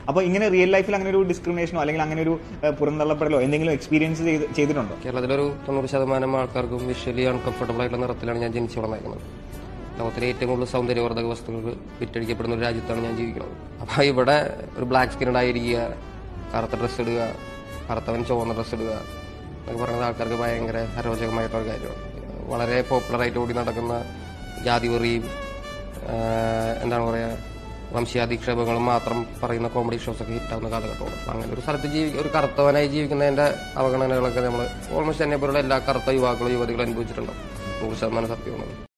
അപ്പോൾ ഇങ്ങനെ റിയൽ ലൈഫിൽ അങ്ങനെ ഒരു ഡിസ്ക്രിമിനേഷനോ അല്ലെങ്കിൽ അങ്ങനെ ഒരു ഏഹ്, പുറന്തള്ളപ്പെടലോ എന്തെങ്കിലും എക്സ്പീരിയൻസ് ചെയ്ത് ചെയ്തിട്ടുണ്ടോ കേരളത്തിലൊരു തൊണ്ണൂറ് ശതമാനം ആൾക്കാർക്കും വിഷ്വലി അൺകംഫർട്ടബിൾ ആയിട്ടുള്ള നിറത്തിലാണ് ഞാൻ ജനിച്ചു വളർന്നേക്കുന്നത് ലോകത്തിലെ ഏറ്റവും കൂടുതൽ സൗന്ദര്യവർദ്ധക വസ്തുക്കൾ വിറ്റഴിക്കപ്പെടുന്ന ഒരു രാജ്യത്താണ് ഞാൻ ജീവിക്കുന്നത് അപ്പോൾ ഇവിടെ ഒരു ബ്ലാക്ക് സ്കിൻ ആയിരിക്കുക കറുത്ത ഡ്രസ്സ് ഇടുക കറുത്തവൻ ചുവന്ന ഡ്രസ്സ് ഇടുക എന്നൊക്കെ പറയുന്നത് ആൾക്കാർക്ക് ഭയങ്കര അരോചകമായിട്ടുള്ള കാര്യമാണ് വളരെ പോപ്പുലറായിട്ട് ഓടി നടക്കുന്ന ജാതിവെറിയും ആഹ് എന്താണ് പറയുക വംശീയാധിക്ഷേപങ്ങളും മാത്രം പറയുന്ന കോമഡി ഷോസ് ഒക്കെ ഹിറ്റാവുന്ന കാലഘട്ടമാണ് അപ്പൊ അങ്ങനെ ഒരു സ്ഥലത്ത് ജീവി ഒരു കറുത്തവനായി ജീവിക്കുന്നതിന്റെ അവഗണനകളൊക്കെ നമ്മൾ ഓൾമോസ്റ്റ് എന്നെ പോലുള്ള എല്ലാ കറുത്ത യുവാക്കളും യുവതികളും അനുഭവിച്ചിട്ടുണ്ടാവും നൂറ് ശതമാനം സത്യമാണ്